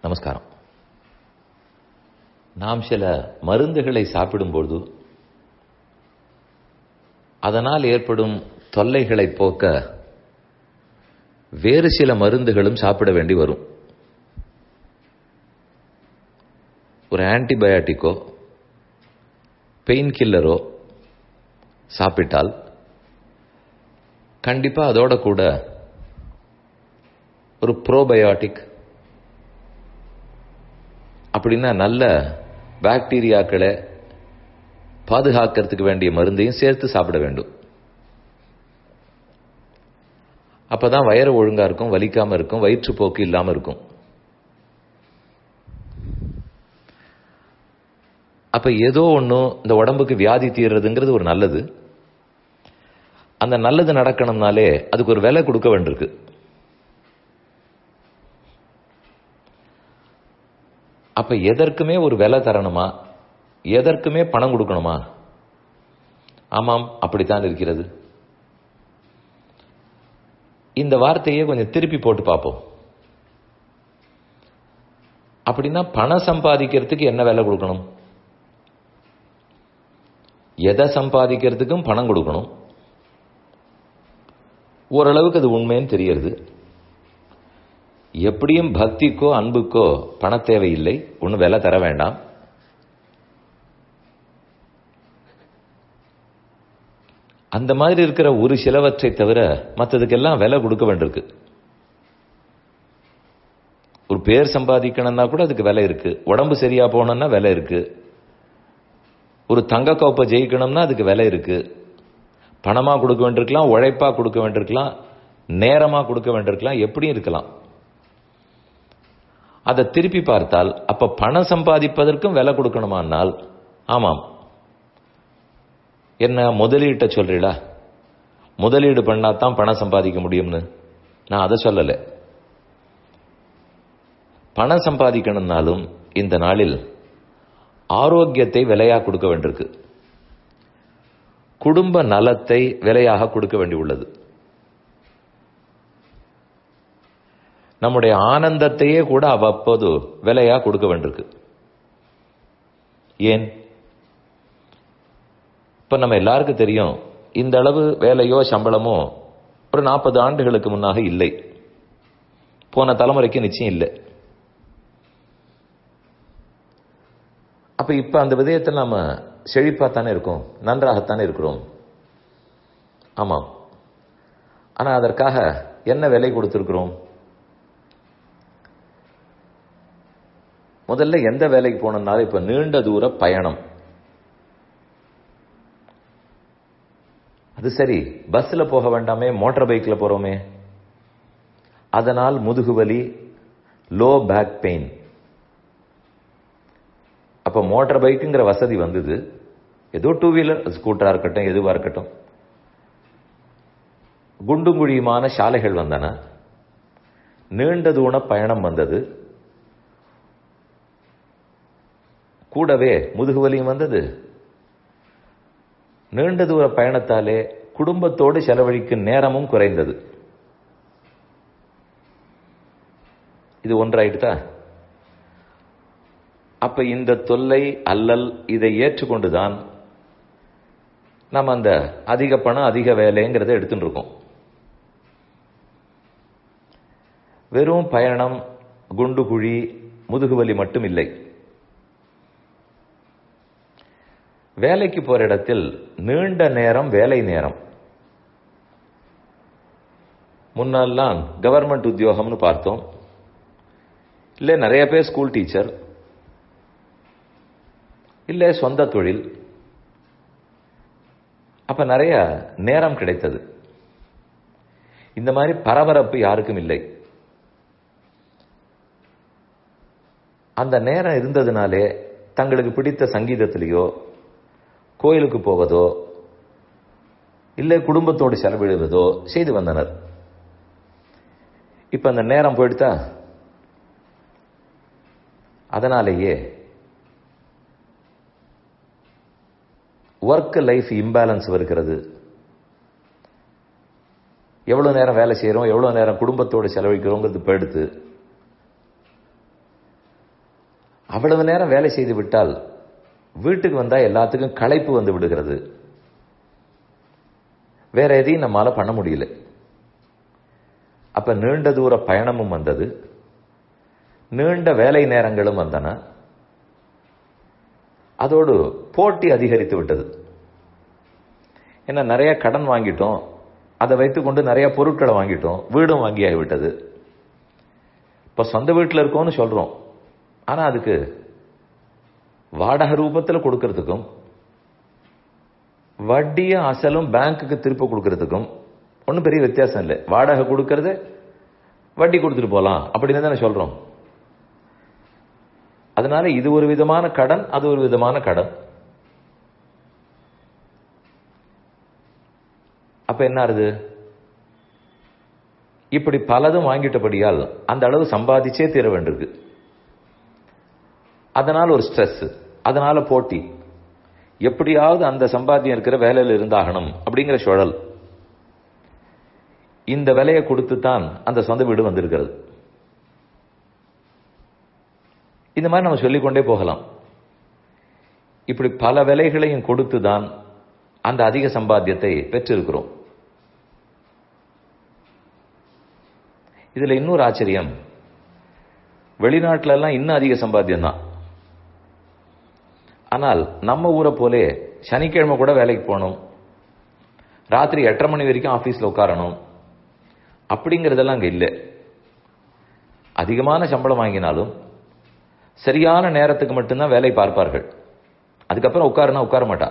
நமஸ்காரம் நாம் சில மருந்துகளை சாப்பிடும்போது அதனால் ஏற்படும் தொல்லைகளை போக்க வேறு சில மருந்துகளும் சாப்பிட வேண்டி வரும் ஒரு ஆன்டிபயாட்டிக்கோ பெயின் கில்லரோ சாப்பிட்டால் கண்டிப்பா அதோட கூட ஒரு ப்ரோபயோட்டிக் அப்படின்னா நல்ல பாக்டீரியாக்களை பாதுகாக்கிறதுக்கு வேண்டிய மருந்தையும் சேர்த்து சாப்பிட வேண்டும் அப்பதான் வயிறு ஒழுங்கா இருக்கும் வலிக்காம இருக்கும் வயிற்றுப்போக்கு இல்லாம இருக்கும் அப்ப ஏதோ ஒன்றும் இந்த உடம்புக்கு வியாதி தீர்றதுங்கிறது ஒரு நல்லது அந்த நல்லது நடக்கணும்னாலே அதுக்கு ஒரு விலை கொடுக்க வேண்டியிருக்கு அப்ப எதற்குமே ஒரு விலை தரணுமா எதற்குமே பணம் கொடுக்கணுமா ஆமாம் அப்படித்தான் இருக்கிறது இந்த வார்த்தையை கொஞ்சம் திருப்பி போட்டு பார்ப்போம் அப்படின்னா பணம் சம்பாதிக்கிறதுக்கு என்ன விலை கொடுக்கணும் எதை சம்பாதிக்கிறதுக்கும் பணம் கொடுக்கணும் ஓரளவுக்கு அது உண்மைன்னு தெரியறது எப்படியும் பக்திக்கோ அன்புக்கோ பண தேவையில்லை ஒன்றும் விலை தர வேண்டாம் அந்த மாதிரி இருக்கிற ஒரு சிலவற்றை தவிர மற்றதுக்கெல்லாம் விலை கொடுக்க வேண்டியிருக்கு ஒரு பேர் சம்பாதிக்கணும்னா கூட அதுக்கு விலை இருக்கு உடம்பு சரியா போகணும்னா விலை இருக்கு ஒரு தங்க கோப்பை ஜெயிக்கணும்னா அதுக்கு விலை இருக்கு பணமா கொடுக்க வேண்டியிருக்கலாம் உழைப்பா கொடுக்க வேண்டியிருக்கலாம் நேரமா கொடுக்க வேண்டியிருக்கலாம் எப்படியும் இருக்கலாம் அதை திருப்பி பார்த்தால் அப்ப பணம் சம்பாதிப்பதற்கும் விலை கொடுக்கணுமானால் ஆமாம் என்ன முதலீட்டை சொல்றீடா முதலீடு பண்ணா தான் பணம் சம்பாதிக்க முடியும்னு நான் அதை சொல்லலை பணம் சம்பாதிக்கணும்னாலும் இந்த நாளில் ஆரோக்கியத்தை விலையாக கொடுக்க வேண்டியிருக்கு குடும்ப நலத்தை விலையாக கொடுக்க வேண்டியுள்ளது நம்முடைய ஆனந்தத்தையே கூட அவ்வப்போது விலையா கொடுக்க வேண்டியிருக்கு ஏன் இப்ப நம்ம எல்லாருக்கும் தெரியும் இந்த அளவு வேலையோ சம்பளமோ ஒரு நாற்பது ஆண்டுகளுக்கு முன்னாக இல்லை போன தலைமுறைக்கு நிச்சயம் இல்லை அப்ப இப்ப அந்த விதயத்தில் நாம செழிப்பாத்தானே இருக்கோம் நன்றாகத்தானே இருக்கிறோம் ஆமாம் ஆனா அதற்காக என்ன விலை கொடுத்திருக்கிறோம் முதல்ல எந்த வேலைக்கு போனோம்னாலும் இப்ப நீண்ட தூர பயணம் அது சரி பஸ்ல போக வேண்டாமே மோட்டார் பைக்ல போறோமே அதனால் முதுகுவலி லோ பேக் பெயின் அப்ப மோட்டார் பைக்குங்கிற வசதி வந்தது ஏதோ டூ வீலர் ஸ்கூட்டரா இருக்கட்டும் எதுவா இருக்கட்டும் குண்டும் குழியுமான சாலைகள் வந்தன நீண்ட தூர பயணம் வந்தது கூடவே முதுகுவலியும் வந்தது நீண்ட தூர பயணத்தாலே குடும்பத்தோடு செலவழிக்கும் நேரமும் குறைந்தது இது ஒன்றாயிடுதா அப்ப இந்த தொல்லை அல்லல் இதை ஏற்றுக்கொண்டுதான் நம்ம அந்த அதிக பணம் அதிக வேலைங்கிறத எடுத்துட்டு இருக்கோம் வெறும் பயணம் குண்டு குழி முதுகுவலி மட்டும் இல்லை வேலைக்கு போற இடத்தில் நீண்ட நேரம் வேலை நேரம் முன்னெல்லாம் கவர்மெண்ட் உத்தியோகம்னு பார்த்தோம் இல்லை நிறைய பேர் ஸ்கூல் டீச்சர் இல்லை சொந்த தொழில் அப்ப நிறைய நேரம் கிடைத்தது இந்த மாதிரி பரபரப்பு யாருக்கும் இல்லை அந்த நேரம் இருந்ததுனாலே தங்களுக்கு பிடித்த சங்கீதத்திலேயோ கோயிலுக்கு போவதோ இல்லை குடும்பத்தோடு செலவிடுவதோ செய்து வந்தனர் இப்ப அந்த நேரம் போயிடுதா அதனாலேயே ஒர்க் லைஃப் இம்பேலன்ஸ் வருகிறது எவ்வளவு நேரம் வேலை செய்யறோம் எவ்வளவு நேரம் குடும்பத்தோடு செலவழிக்கிறோங்கிறது போயிடுத்து அவ்வளவு நேரம் வேலை செய்து விட்டால் வீட்டுக்கு வந்தா எல்லாத்துக்கும் களைப்பு வந்து விடுகிறது வேற எதையும் நம்மால பண்ண முடியல அப்ப நீண்ட தூர பயணமும் வந்தது நீண்ட வேலை நேரங்களும் வந்தன அதோடு போட்டி அதிகரித்து விட்டது ஏன்னா நிறைய கடன் வாங்கிட்டோம் அதை வைத்துக்கொண்டு நிறைய பொருட்களை வாங்கிட்டோம் வீடும் வாங்கி ஆகிவிட்டது இப்ப சொந்த வீட்டில் இருக்கோம்னு சொல்றோம் ஆனா அதுக்கு வாடகை ரூபத்தில் கொடுக்கறதுக்கும் வட்டியும் அசலும் பேங்க்குக்கு திருப்ப கொடுக்கறதுக்கும் ஒன்றும் பெரிய வித்தியாசம் இல்லை வாடகை கொடுக்கறது வட்டி கொடுத்துட்டு போகலாம் அப்படின்னு தானே சொல்றோம் அதனால இது ஒரு விதமான கடன் அது ஒரு விதமான கடன் அப்ப என்ன ஆறுது இப்படி பலதும் வாங்கிட்டபடியால் அந்த அளவு சம்பாதிச்சே தீர வேண்டியிருக்கு அதனால ஒரு ஸ்ட்ரெஸ் அதனால போட்டி எப்படியாவது அந்த சம்பாத்தியம் இருக்கிற வேலையில் இருந்தாகணும் அப்படிங்கிற சுழல் இந்த விலையை கொடுத்து தான் அந்த சொந்த வீடு வந்திருக்கிறது இந்த மாதிரி நம்ம சொல்லிக்கொண்டே போகலாம் இப்படி பல விலைகளையும் கொடுத்து தான் அந்த அதிக சம்பாத்தியத்தை பெற்றிருக்கிறோம் இதுல இன்னொரு ஆச்சரியம் வெளிநாட்டுல எல்லாம் இன்னும் அதிக சம்பாத்தியம் தான் ஆனால் நம்ம ஊரை போலே சனிக்கிழமை கூட வேலைக்கு போகணும் ராத்திரி எட்டரை மணி வரைக்கும் ஆபீஸ்ல உட்காரணும் அப்படிங்கறதெல்லாம் அங்க இல்லை அதிகமான சம்பளம் வாங்கினாலும் சரியான நேரத்துக்கு மட்டும்தான் வேலை பார்ப்பார்கள் அதுக்கப்புறம் உட்காருனா உட்கார மாட்டா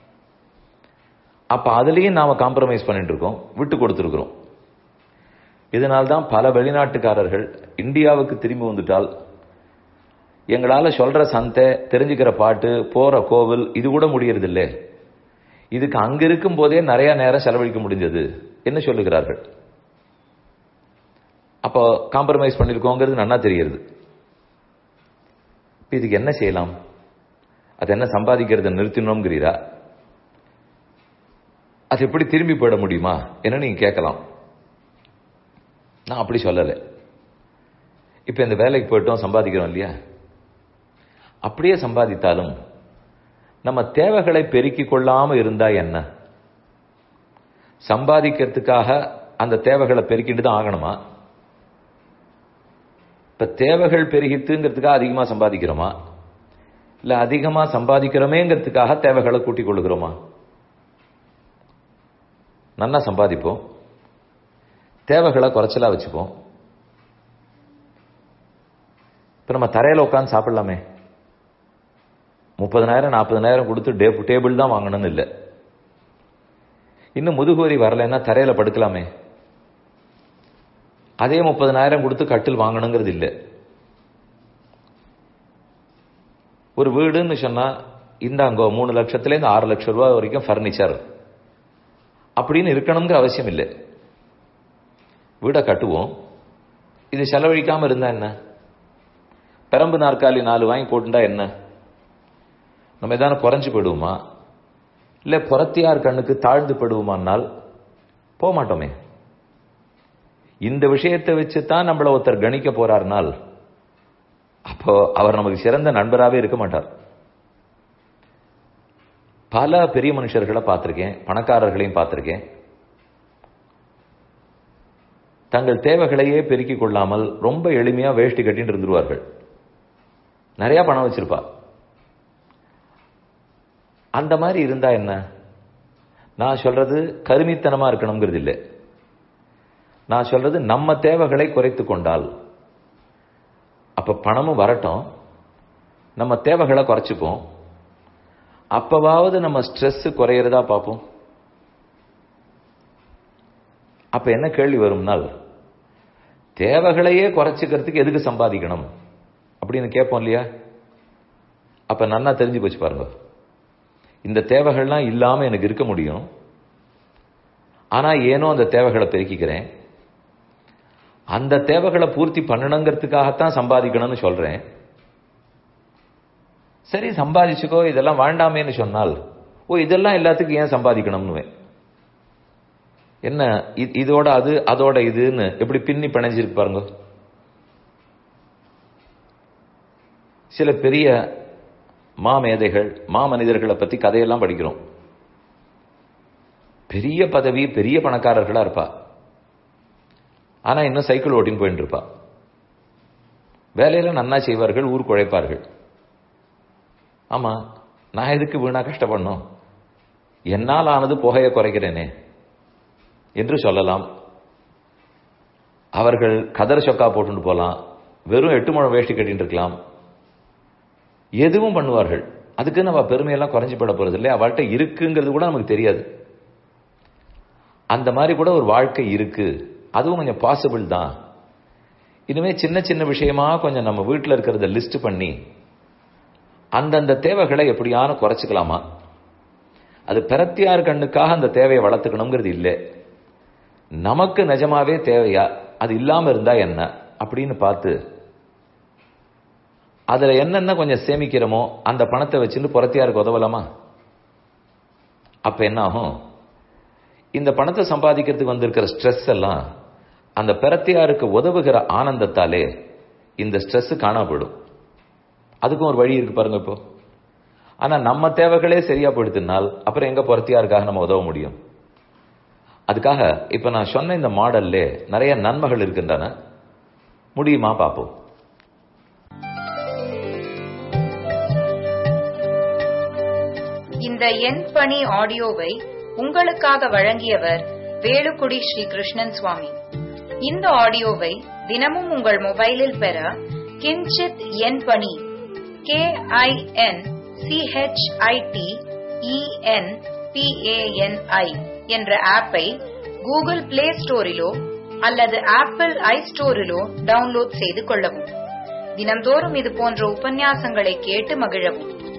அப்ப அதுலயும் நாம காம்ப்ரமைஸ் பண்ணிட்டு இருக்கோம் விட்டு கொடுத்துருக்கிறோம் இதனால்தான் பல வெளிநாட்டுக்காரர்கள் இந்தியாவுக்கு திரும்பி வந்துட்டால் எங்களால சொல்ற சந்தை தெரிஞ்சுக்கிற பாட்டு போற கோவில் இது கூட முடியறதில்ல இதுக்கு அங்க இருக்கும் போதே நிறைய நேரம் செலவழிக்க முடிஞ்சது என்ன சொல்லுகிறார்கள் அப்போ காம்ப்ரமைஸ் பண்ணிருக்கோங்கிறது நன்னா தெரிகிறது இதுக்கு என்ன செய்யலாம் அது என்ன சம்பாதிக்கிறத நிறுத்தினோங்கிறீரா அது எப்படி திரும்பி போயிட முடியுமா என்ன நீங்க கேட்கலாம் நான் அப்படி சொல்லலை இப்ப இந்த வேலைக்கு போயிட்டோம் சம்பாதிக்கிறோம் இல்லையா அப்படியே சம்பாதித்தாலும் நம்ம தேவைகளை பெருக்கிக் கொள்ளாம இருந்தா என்ன சம்பாதிக்கிறதுக்காக அந்த தேவைகளை பெருக்கிட்டு தான் ஆகணுமா இப்ப தேவைகள் பெருகித்துங்கிறதுக்காக அதிகமா சம்பாதிக்கிறோமா இல்ல அதிகமா சம்பாதிக்கிறோமேங்கிறதுக்காக தேவைகளை கூட்டிக் கொள்ளுகிறோமா நல்லா சம்பாதிப்போம் தேவைகளை குறைச்சலா வச்சுப்போம் இப்ப நம்ம தரையில உட்காந்து சாப்பிடலாமே முப்பதனாயிரம் நாற்பதனாயிரம் கொடுத்து டே டேபிள் தான் வாங்கணும்னு இல்லை இன்னும் முதுகுவரி வரலைன்னா தரையில படுக்கலாமே அதே முப்பதனாயிரம் கொடுத்து கட்டில் வாங்கணுங்கிறது இல்லை ஒரு வீடுன்னு சொன்னா இந்தாங்கோ மூணு லட்சத்துலேருந்து ஆறு லட்சம் ரூபாய் வரைக்கும் ஃபர்னிச்சர் அப்படின்னு இருக்கணுங்கிற அவசியம் இல்லை வீடை கட்டுவோம் இது செலவழிக்காம இருந்தா என்ன பெரம்பு நாற்காலி நாலு வாங்கி போட்டுட்டா என்ன நம்ம எதான குறைஞ்சு போயிடுவோமா இல்ல புறத்தியார் கண்ணுக்கு தாழ்ந்து போயிடுவோமானால் போக மாட்டோமே இந்த விஷயத்தை வச்சு தான் நம்மள ஒருத்தர் கணிக்க போறாருனால் அப்போ அவர் நமக்கு சிறந்த நண்பராகவே இருக்க மாட்டார் பல பெரிய மனுஷர்களை பார்த்திருக்கேன் பணக்காரர்களையும் பார்த்திருக்கேன் தங்கள் தேவைகளையே பெருக்கிக் கொள்ளாமல் ரொம்ப எளிமையா வேஷ்டி கட்டிட்டு இருந்துருவார்கள் நிறைய பணம் வச்சிருப்பா அந்த மாதிரி இருந்தா என்ன நான் சொல்றது கருமித்தனமா இருக்கணுங்கிறது இல்லை நான் சொல்றது நம்ம தேவைகளை குறைத்து கொண்டால் அப்ப பணமும் வரட்டும் நம்ம தேவைகளை குறைச்சிப்போம் அப்பவாவது நம்ம ஸ்ட்ரெஸ் குறையிறதா பார்ப்போம் அப்ப என்ன கேள்வி வரும்னால் தேவைகளையே குறைச்சிக்கிறதுக்கு எதுக்கு சம்பாதிக்கணும் அப்படின்னு கேட்போம் இல்லையா அப்ப நன்னா தெரிஞ்சு போச்சு பாருங்க இந்த தேவைகள்லாம் இல்லாம எனக்கு இருக்க முடியும் ஆனா ஏனோ அந்த தேவைகளை பெருக்கிக்கிறேன் அந்த தேவைகளை பூர்த்தி பண்ணணுங்கிறதுக்காகத்தான் சம்பாதிக்கணும்னு சொல்றேன் சரி சம்பாதிச்சுக்கோ இதெல்லாம் வேண்டாமேன்னு சொன்னால் ஓ இதெல்லாம் எல்லாத்துக்கும் ஏன் சம்பாதிக்கணும்னு என்ன இதோட அது அதோட இதுன்னு எப்படி பின்னி பிணைஞ்சிருக்கு பாருங்க சில பெரிய மாமேதைகள் மாமனிதர்களை பத்தி கதையெல்லாம் படிக்கிறோம் பெரிய பதவி பெரிய பணக்காரர்களா இருப்பா ஆனா இன்னும் சைக்கிள் ஓட்டின்னு போயிட்டு இருப்பா வேலையில நன்னா செய்வார்கள் ஊருக்கு உழைப்பார்கள் ஆமா நான் எதுக்கு வீணா கஷ்டப்படணும் என்னால் ஆனது புகையை குறைக்கிறேனே என்று சொல்லலாம் அவர்கள் கதர் சொக்கா போட்டுட்டு போலாம் வெறும் எட்டு முழம் வேஷ்டி கட்டிட்டு இருக்கலாம் எதுவும் பண்ணுவார்கள் அதுக்கு நம்ம பெருமையெல்லாம் குறைஞ்சு போட போறது இல்லை அவள்கிட்ட இருக்குங்கிறது கூட நமக்கு தெரியாது அந்த மாதிரி கூட ஒரு வாழ்க்கை இருக்கு அதுவும் கொஞ்சம் பாசிபிள் தான் இனிமே சின்ன சின்ன விஷயமா கொஞ்சம் நம்ம வீட்டில் இருக்கிறத லிஸ்ட் பண்ணி அந்தந்த தேவைகளை எப்படியான குறைச்சிக்கலாமா அது பிரத்தியார் கண்ணுக்காக அந்த தேவையை வளர்த்துக்கணுங்கிறது இல்லை நமக்கு நிஜமாவே தேவையா அது இல்லாம இருந்தா என்ன அப்படின்னு பார்த்து அதுல என்னென்ன கொஞ்சம் சேமிக்கிறோமோ அந்த பணத்தை வச்சுட்டு புறத்தியாருக்கு உதவலாமா அப்ப என்ன ஆகும் இந்த பணத்தை சம்பாதிக்கிறதுக்கு வந்திருக்கிற ஸ்ட்ரெஸ் எல்லாம் அந்த பிரத்தியாருக்கு உதவுகிற ஆனந்தத்தாலே இந்த ஸ்ட்ரெஸ் காணாம போயிடும் அதுக்கும் ஒரு வழி இருக்கு பாருங்க இப்போ ஆனா நம்ம தேவைகளே சரியா போயிடுத்துனால் அப்புறம் எங்க புறத்தியாருக்காக நம்ம உதவ முடியும் அதுக்காக இப்ப நான் சொன்ன இந்த மாடல்ல நிறைய நன்மைகள் இருக்கின்றன முடியுமா பார்ப்போம் இந்த எண் பணி ஆடியோவை உங்களுக்காக வழங்கியவர் வேலுக்குடி ஸ்ரீ கிருஷ்ணன் சுவாமி இந்த ஆடியோவை தினமும் உங்கள் மொபைலில் பெற கிஞ்சித் எண் பணி கே ஐ என் சிஹெச்ஐடி இஎன் பிஏஎன்ஐ என்ற ஆப்பை கூகுள் பிளே ஸ்டோரிலோ அல்லது ஆப்பிள் ஐ ஸ்டோரிலோ டவுன்லோட் செய்து கொள்ளவும் தினம்தோறும் இது போன்ற உபன்யாசங்களை கேட்டு மகிழவும்